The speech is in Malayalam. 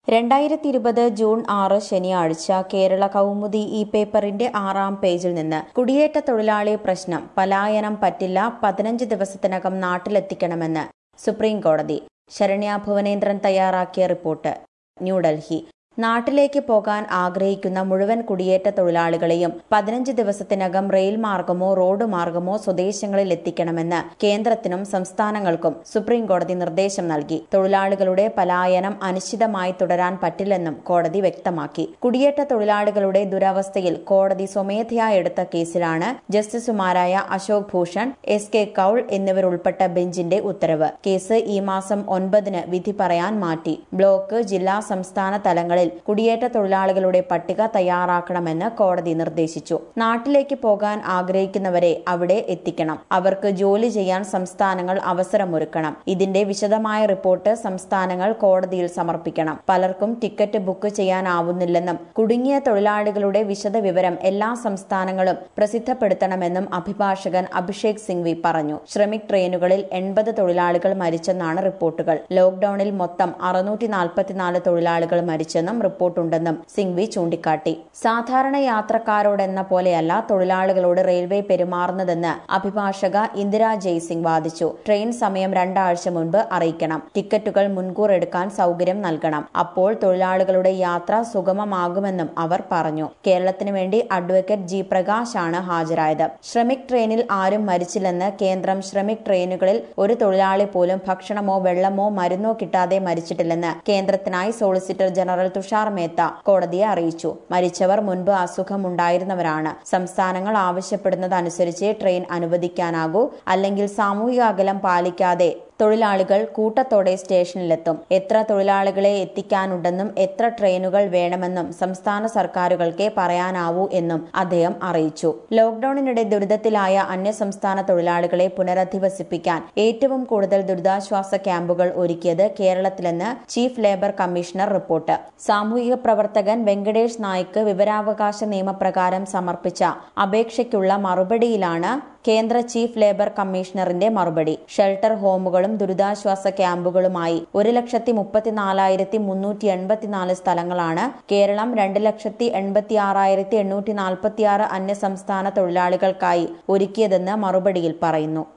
രണ്ടായിരത്തി ഇരുപത് ജൂൺ ആറ് ശനിയാഴ്ച കേരള കൗമുദി ഈ പേപ്പറിന്റെ ആറാം പേജിൽ നിന്ന് കുടിയേറ്റ തൊഴിലാളി പ്രശ്നം പലായനം പറ്റില്ല പതിനഞ്ച് ദിവസത്തിനകം നാട്ടിലെത്തിക്കണമെന്ന് സുപ്രീം കോടതി ശരണ്യ ഭുവനേന്ദ്രൻ തയ്യാറാക്കിയ റിപ്പോർട്ട് ന്യൂഡൽഹി നാട്ടിലേക്ക് പോകാൻ ആഗ്രഹിക്കുന്ന മുഴുവൻ കുടിയേറ്റ തൊഴിലാളികളെയും പതിനഞ്ച് ദിവസത്തിനകം റെയിൽ മാർഗമോ റോഡ് മാർഗമോ സ്വദേശങ്ങളിൽ എത്തിക്കണമെന്ന് കേന്ദ്രത്തിനും സംസ്ഥാനങ്ങൾക്കും സുപ്രീം കോടതി നിർദ്ദേശം നൽകി തൊഴിലാളികളുടെ പലായനം അനിശ്ചിതമായി തുടരാൻ പറ്റില്ലെന്നും കോടതി വ്യക്തമാക്കി കുടിയേറ്റ തൊഴിലാളികളുടെ ദുരവസ്ഥയിൽ കോടതി സ്വമേധയാ എടുത്ത കേസിലാണ് ജസ്റ്റിസുമാരായ അശോക് ഭൂഷൺ എസ് കെ കൌൾ എന്നിവരുൾപ്പെട്ട ബെഞ്ചിന്റെ ഉത്തരവ് കേസ് ഈ മാസം ഒൻപതിന് വിധി പറയാൻ മാറ്റി ബ്ലോക്ക് ജില്ലാ സംസ്ഥാന തലങ്ങളിൽ കുടിയേറ്റ തൊഴിലാളികളുടെ പട്ടിക തയ്യാറാക്കണമെന്ന് കോടതി നിർദ്ദേശിച്ചു നാട്ടിലേക്ക് പോകാൻ ആഗ്രഹിക്കുന്നവരെ അവിടെ എത്തിക്കണം അവർക്ക് ജോലി ചെയ്യാൻ സംസ്ഥാനങ്ങൾ അവസരമൊരുക്കണം ഇതിന്റെ വിശദമായ റിപ്പോർട്ട് സംസ്ഥാനങ്ങൾ കോടതിയിൽ സമർപ്പിക്കണം പലർക്കും ടിക്കറ്റ് ബുക്ക് ചെയ്യാനാവുന്നില്ലെന്നും കുടുങ്ങിയ തൊഴിലാളികളുടെ വിശദ വിവരം എല്ലാ സംസ്ഥാനങ്ങളും പ്രസിദ്ധപ്പെടുത്തണമെന്നും അഭിഭാഷകൻ അഭിഷേക് സിംഗ്വി പറഞ്ഞു ശ്രമിക് ട്രെയിനുകളിൽ എൺപത് തൊഴിലാളികൾ മരിച്ചെന്നാണ് റിപ്പോർട്ടുകൾ ലോക്ഡൌണിൽ മൊത്തം അറുന്നൂറ്റി നാൽപ്പത്തിനാല് തൊഴിലാളികൾ മരിച്ചെന്നും റിപ്പോർട്ടുണ്ടെന്നും സിംഗ്വി ചൂണ്ടിക്കാട്ടി സാധാരണ യാത്രക്കാരോടെന്ന പോലെയല്ല തൊഴിലാളികളോട് റെയിൽവേ പെരുമാറുന്നതെന്ന് അഭിഭാഷക ഇന്ദിരാ ജയ്സിംഗ് വാദിച്ചു ട്രെയിൻ സമയം രണ്ടാഴ്ച മുൻപ് അറിയിക്കണം ടിക്കറ്റുകൾ മുൻകൂർ എടുക്കാൻ സൗകര്യം നൽകണം അപ്പോൾ തൊഴിലാളികളുടെ യാത്ര സുഗമമാകുമെന്നും അവർ പറഞ്ഞു കേരളത്തിന് വേണ്ടി അഡ്വക്കേറ്റ് ജി പ്രകാശ് ആണ് ഹാജരായത് ശ്രമിക് ട്രെയിനിൽ ആരും മരിച്ചില്ലെന്ന് കേന്ദ്രം ശ്രമിക് ട്രെയിനുകളിൽ ഒരു തൊഴിലാളി പോലും ഭക്ഷണമോ വെള്ളമോ മരുന്നോ കിട്ടാതെ മരിച്ചിട്ടില്ലെന്ന് കേന്ദ്രത്തിനായി സോളിസിറ്റർ ജനറൽ തുഷാർ മേത്ത കോടതിയെ അറിയിച്ചു മരിച്ചവർ മുൻപ് അസുഖമുണ്ടായിരുന്നവരാണ് സംസ്ഥാനങ്ങൾ ആവശ്യപ്പെടുന്നതനുസരിച്ച് ട്രെയിൻ അനുവദിക്കാനാകൂ അല്ലെങ്കിൽ സാമൂഹിക അകലം പാലിക്കാതെ തൊഴിലാളികൾ കൂട്ടത്തോടെ സ്റ്റേഷനിലെത്തും എത്ര തൊഴിലാളികളെ എത്തിക്കാനുണ്ടെന്നും എത്ര ട്രെയിനുകൾ വേണമെന്നും സംസ്ഥാന സർക്കാരുകൾക്കേ പറയാനാവൂ എന്നും അദ്ദേഹം അറിയിച്ചു ലോക്ഡൌണിനിടെ ദുരിതത്തിലായ അന്യസംസ്ഥാന തൊഴിലാളികളെ പുനരധിവസിപ്പിക്കാൻ ഏറ്റവും കൂടുതൽ ദുരിതാശ്വാസ ക്യാമ്പുകൾ ഒരുക്കിയത് കേരളത്തിലെന്ന് ചീഫ് ലേബർ കമ്മീഷണർ റിപ്പോർട്ട് സാമൂഹിക പ്രവർത്തകൻ വെങ്കടേഷ് നായിക്ക് വിവരാവകാശ നിയമപ്രകാരം സമർപ്പിച്ച അപേക്ഷയ്ക്കുള്ള മറുപടിയിലാണ് കേന്ദ്ര ചീഫ് ലേബർ കമ്മീഷണറിന്റെ മറുപടി ഷെൽട്ടർ ഹോമുകളും ദുരിതാശ്വാസ ക്യാമ്പുകളുമായി ഒരു ലക്ഷത്തി മുപ്പത്തിനാലായിരത്തി മുന്നൂറ്റി എൺപത്തിനാല് സ്ഥലങ്ങളാണ് കേരളം രണ്ട് ലക്ഷത്തി എൺപത്തി ആറായിരത്തി എണ്ണൂറ്റി നാൽപ്പത്തിയാറ് അന്യസംസ്ഥാന തൊഴിലാളികൾക്കായി ഒരുക്കിയതെന്ന് മറുപടിയിൽ പറയുന്നു